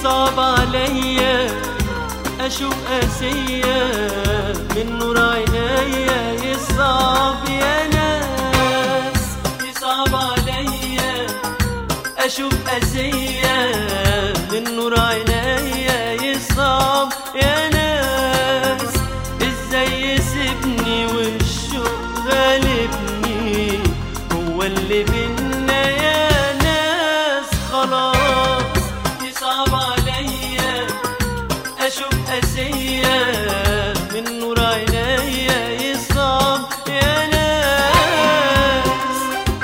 يصعب عليا اشوف قاسية من نور عينيا يصعب يا ناس يصعب عليا اشوف قاسية من نور عينيا يصعب يا ناس ازاي يسيبني والشوق غالبني هو اللي بينا يا ناس خلاص يصعب عليا اشوف قاسية من نور عينيا يصعب يا ناس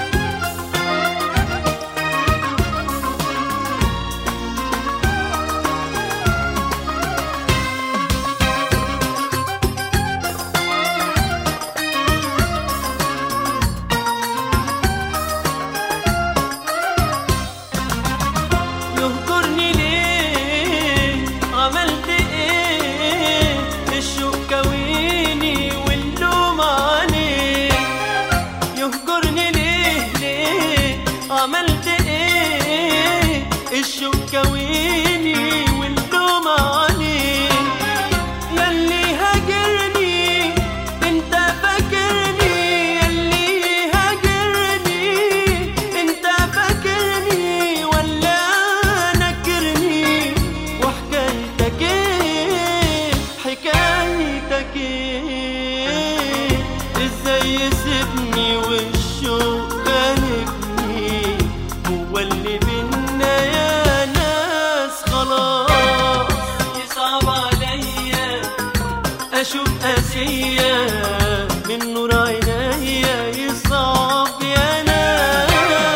يهجرني ليه عملت ايه الشوق كويني واللوم عليه يهجرني ليه ليه عملت ايه الشوق كويني واللوم عليه ياللي هاجرني انت فاكرني ياللي هاجرني انت فاكرني ولا نكرني وحكايتك ايه حكايتك ايه ازاي يسيبني والشوق غالبني هو اللي بينا يا ناس خلاص يصعب عليا اشوف قاسية من نور عينيا يصعب يا ناس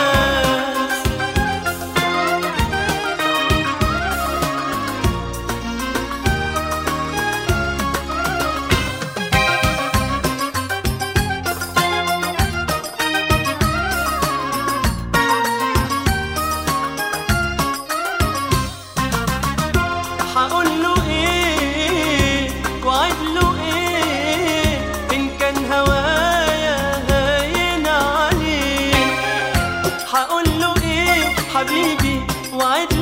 هقول له ايه وعد له ايه ان كان هوايا هاين عليه هقول له ايه حبيبي وعد